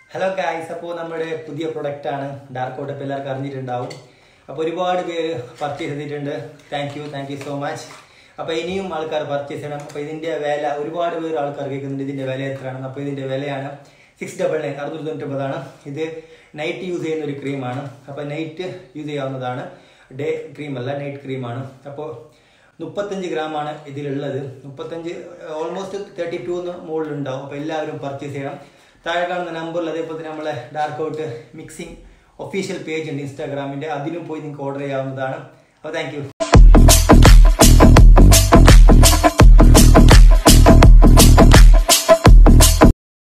hello guys അപ്പോൾ നമ്മുടെ പുതിയ പ്രൊഡക്റ്റ് ആണ് ഡാർക്ക് ഔട്ട് അപ്പോൾ എല്ലാവർക്കും അറിഞ്ഞിട്ടുണ്ടാവും അപ്പോൾ ഒരുപാട് പേര് പർച്ചേസ് ചെയ്തിട്ടുണ്ട് thank you thank you so much അപ്പോൾ ഇനിയും ആൾക്കാർ പർച്ചേസ് ചെയ്യണം അപ്പോൾ ഇതിൻ്റെ വില ഒരുപാട് പേര് ആൾക്കാർ കേൾക്കുന്നുണ്ട് ഇതിൻ്റെ വില എത്രയാണെന്ന് അപ്പോൾ ഇതിൻ്റെ വിലയാണ് സിക്സ് ഡബിൾ നയൻ അറുന്നൂറ്റി തൊണ്ണൂറ്റൊമ്പതാണ് ഇത് നൈറ്റ് യൂസ് ചെയ്യുന്ന ഒരു ക്രീമാണ് അപ്പോൾ നൈറ്റ് യൂസ് ചെയ്യാവുന്നതാണ് ഡേ ക്രീം അല്ല നൈറ്റ് ക്രീമാണ് അപ്പോൾ മുപ്പത്തഞ്ച് ഗ്രാമാണ് ഇതിലുള്ളത് മുപ്പത്തഞ്ച് ഓൾമോസ്റ്റ് തേർട്ടി ടു മുകളിലുണ്ടാവും അപ്പോൾ എല്ലാവരും പർച്ചേസ് ചെയ്യണം താഴെ കാണുന്ന നമ്പറിൽ അതേപോലെ തന്നെ നമ്മളെ dark out mixing official page ഉണ്ട് ഇൻസ്റ്റാഗ്രാമിൻ്റെ അതിലും പോയി നിങ്ങൾക്ക് ഓർഡർ ചെയ്യാവുന്നതാണ് അപ്പോൾ താങ്ക് യു